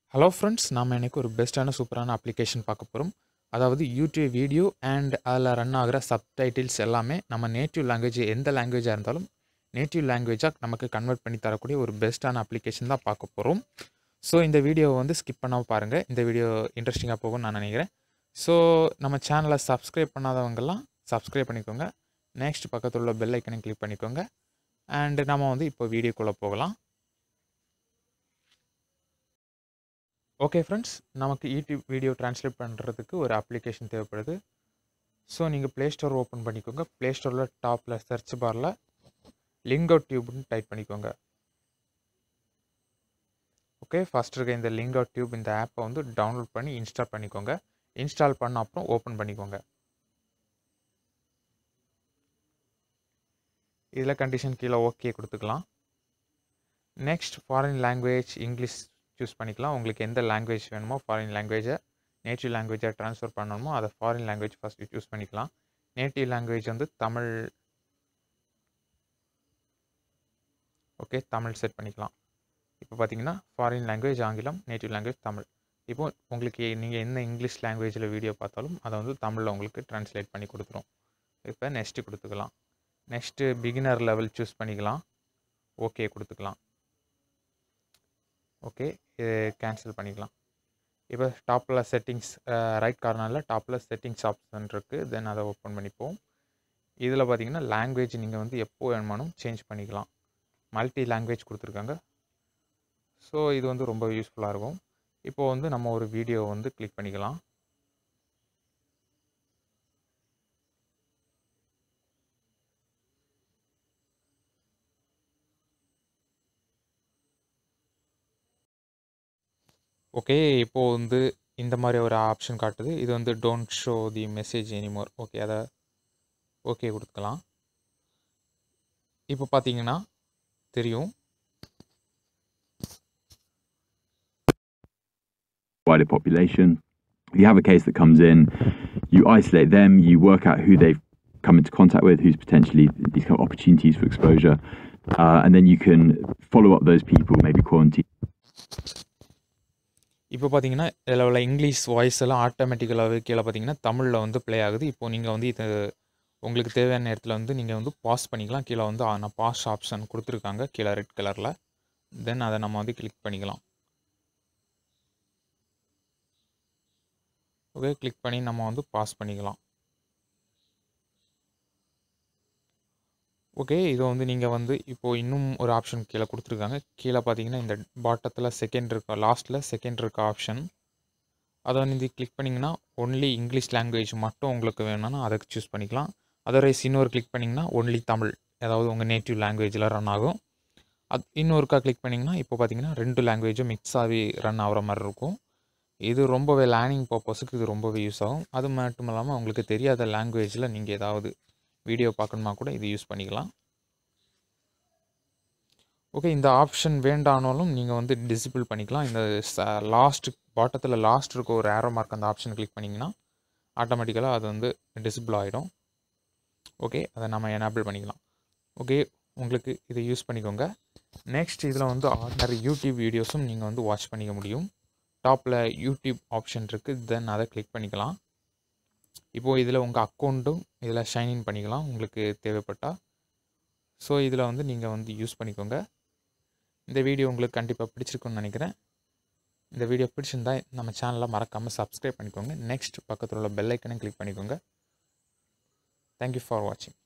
Hello friends நாம் எனக்கு ஒரு பெஸ்ட்டான சூப்பரான அப்ளிகேஷன் பார்க்க போகிறோம் அதாவது யூடியூப் வீடியோ அண்ட் அதில் ரன் ஆகிற சப்டைட்டில்ஸ் எல்லாமே நம்ம நேட்டிவ் லாங்குவேஜ் எந்த லாங்குவேஜாக இருந்தாலும் நேட்டிவ் லாங்குவேஜாக நமக்கு கன்வெர்ட் பண்ணி தரக்கூடிய ஒரு பெஸ்ட்டான அப்ளிகேஷன் தான் பார்க்க போகிறோம் ஸோ இந்த வீடியோவை வந்து ஸ்கிப் பண்ணாமல் பாருங்கள் இந்த வீடியோ இன்ட்ரெஸ்டிங்காக போகும்னு நான் நினைக்கிறேன் ஸோ நம்ம சேனலை சப்ஸ்கிரைப் பண்ணாதவங்கெல்லாம் சப்ஸ்கிரைப் பண்ணிக்கோங்க நெக்ஸ்ட் பக்கத்தில் உள்ள பெல் ஐக்கனை கிளிக் பண்ணிக்கோங்க அண்டு நம்ம வந்து இப்போ வீடியோக்குள்ளே போகலாம் ஓகே ஃப்ரெண்ட்ஸ் நமக்கு யூடியூப் வீடியோ ட்ரான்ஸ்லேட் பண்ணுறதுக்கு ஒரு அப்ளிகேஷன் தேவைப்படுது ஸோ நீங்கள் ப்ளே ஸ்டோர் ஓப்பன் பண்ணிக்கோங்க ப்ளே ஸ்டோரில் டாப்பில் சர்ச் பாரில் லிங்கோ டியூப்னு டைப் பண்ணிக்கோங்க ஓகே ஃபஸ்ட் இருக்க இந்த லிங்கோ டியூப் இந்த ஆப்பை வந்து டவுன்லோட் பண்ணி இன்ஸ்டால் பண்ணிக்கோங்க இன்ஸ்டால் பண்ண அப்புறம் ஓப்பன் பண்ணிக்கோங்க இதில் கண்டிஷன் கீழே ஓகே கொடுத்துக்கலாம் next foreign language English choose பண்ணிக்கலாம் உங்களுக்கு எந்த லாங்குவேஜ் வேணுமோ ஃபாரின் லாங்குவேஜை நேட்டிவ் லாங்குவேஜை ட்ரான்ஸ்ஃபர் பண்ணணுமோ அதை ஃபாரின் லாங்குவேஜ் ஃபஸ்ட்டு சூஸ் பண்ணிக்கலாம் நேட்டிவ் லாங்குவேஜ் வந்து தமிழ் ஓகே தமிழ் செட் பண்ணிக்கலாம் இப்போ பார்த்தீங்கன்னா ஃபாரின் லாங்குவேஜ் ஆங்கிலம் நேட்டிவ் லாங்குவேஜ் தமிழ் இப்போ உங்களுக்கு நீங்கள் என்ன இங்கிலீஷ் லாங்குவேஜில் வீடியோ பார்த்தாலும் அதை வந்து தமிழில் உங்களுக்கு ட்ரான்ஸ்லேட் பண்ணி கொடுத்துரும் இப்போ நெக்ஸ்ட்டு கொடுத்துக்கலாம் நெக்ஸ்ட்டு பிகினர் லெவல் சூஸ் பண்ணிக்கலாம் ஓகே கொடுத்துக்கலாம் ஓகே இது கேன்சல் பண்ணிக்கலாம் இப்போ டாப்பில் செட்டிங்ஸ் ரைட் கார்னரில் டாப்பில் செட்டிங்ஸ் ஆப்ஷன் இருக்குது தென் அதை ஓப்பன் பண்ணிப்போம் இதில் பார்த்தீங்கன்னா லாங்குவேஜ் நீங்கள் வந்து எப்போ வேணுமானும் சேஞ்ச் பண்ணிக்கலாம் மல்டி லாங்குவேஜ் கொடுத்துருக்காங்க ஸோ இது வந்து ரொம்ப யூஸ்ஃபுல்லாக இருக்கும் இப்போது வந்து நம்ம ஒரு வீடியோ வந்து கிளிக் பண்ணிக்கலாம் ஓகே இப்போது வந்து இந்த மாதிரி ஒரு ஆப்ஷன் காட்டுது இது வந்து don't show the message anymore okay அதை ஓகே கொடுத்துக்கலாம் இப்போ பார்த்தீங்கன்னா தெரியும் wider population. If you have a case that comes in, you isolate them, you work out who they've come into contact with, who's potentially these kind of opportunities for exposure, uh, and then you can follow up those people, maybe quarantine. இப்போ பார்த்தீங்கன்னா இதில் உள்ள English voice எல்லாம் ஆட்டோமேட்டிக்கலாகவே கீழே பார்த்தீங்கன்னா தமிழில் வந்து play ஆகுது இப்போ நீங்கள் வந்து இது உங்களுக்கு தேவையான நேரத்தில் வந்து நீங்கள் வந்து பாஸ் பண்ணிக்கலாம் கீழே வந்து நான் பாஸ் ஆப்ஷன் கொடுத்துருக்காங்க கீழே ரெட் கலரில் தென் அதை நம்ம வந்து கிளிக் பண்ணிக்கலாம் ஓகே கிளிக் பண்ணி நம்ம வந்து பாஸ் பண்ணிக்கலாம் ஓகே இதை வந்து நீங்கள் வந்து இப்போது இன்னும் ஒரு ஆப்ஷன் கீழே கொடுத்துருக்காங்க கீழே பார்த்தீங்கன்னா இந்த பாட்டத்தில் செகண்ட் இருக்க லாஸ்ட்டில் செகண்ட் இருக்க ஆப்ஷன் அதை வந்து இது கிளிக் பண்ணிங்கன்னா ஒன்லி இங்கிலீஷ் லாங்குவேஜ் மட்டும் உங்களுக்கு வேணும்னா அதை சூஸ் பண்ணிக்கலாம் அதர்வைஸ் இன்னொரு கிளிக் பண்ணிங்கன்னா ஒன்லி தமிழ் ஏதாவது உங்கள் நேட்டிவ் லாங்குவேஜில் ரன் ஆகும் அது இன்னொருக்கா கிளிக் பண்ணிங்கன்னா இப்போ பார்த்தீங்கன்னா ரெண்டு லாங்குவேஜும் மிக்ஸ் ஆகி ரன் ஆகிற மாதிரி இருக்கும் இது ரொம்பவே லேர்னிங் பர்பஸுக்கு இது ரொம்பவே யூஸ் ஆகும் அது மட்டும் இல்லாமல் உங்களுக்கு தெரியாத லாங்குவேஜில் நீங்கள் ஏதாவது வீடியோ பார்க்கணுமா கூட இது யூஸ் பண்ணிக்கலாம் ஓகே இந்த ஆப்ஷன் வேண்டானாலும் நீங்கள் வந்து டிசபிள் பண்ணிக்கலாம் இந்த லாஸ்ட் பாட்டத்தில் லாஸ்ட் இருக்க ஒரு ஏரோ மார்க் அந்த ஆப்ஷன் கிளிக் பண்ணிங்கன்னா ஆட்டோமேட்டிக்கலாக அது வந்து டிசபிள் ஆகிடும் ஓகே அதை நம்ம எனேபிள் பண்ணிக்கலாம் ஓகே உங்களுக்கு இதை யூஸ் பண்ணிக்கோங்க நெக்ஸ்ட் இதில் வந்து ஆர்டினரி யூடியூப் வீடியோஸும் நீங்கள் வந்து வாட்ச் பண்ணிக்க முடியும் டாப்பில் யூடியூப் ஆப்ஷன் இருக்குது தென் அதை கிளிக் பண்ணிக்கலாம் இப்போது இதில் உங்கள் அக்கௌண்ட்டும் இதில் ஷைன்இன் பண்ணிக்கலாம் உங்களுக்கு தேவைப்பட்டால் ஸோ இதில் வந்து நீங்கள் வந்து யூஸ் பண்ணிக்கோங்க இந்த வீடியோ உங்களுக்கு கண்டிப்பாக பிடிச்சிருக்குன்னு நினைக்கிறேன் இந்த வீடியோ பிடிச்சிருந்தா நம்ம சேனலை மறக்காமல் சப்ஸ்கிரைப் பண்ணிக்கோங்க நெக்ஸ்ட் பக்கத்தில் உள்ள பெல் ஐக்கனையும் கிளிக் பண்ணிக்கோங்க தேங்க்யூ ஃபார் வாட்சிங்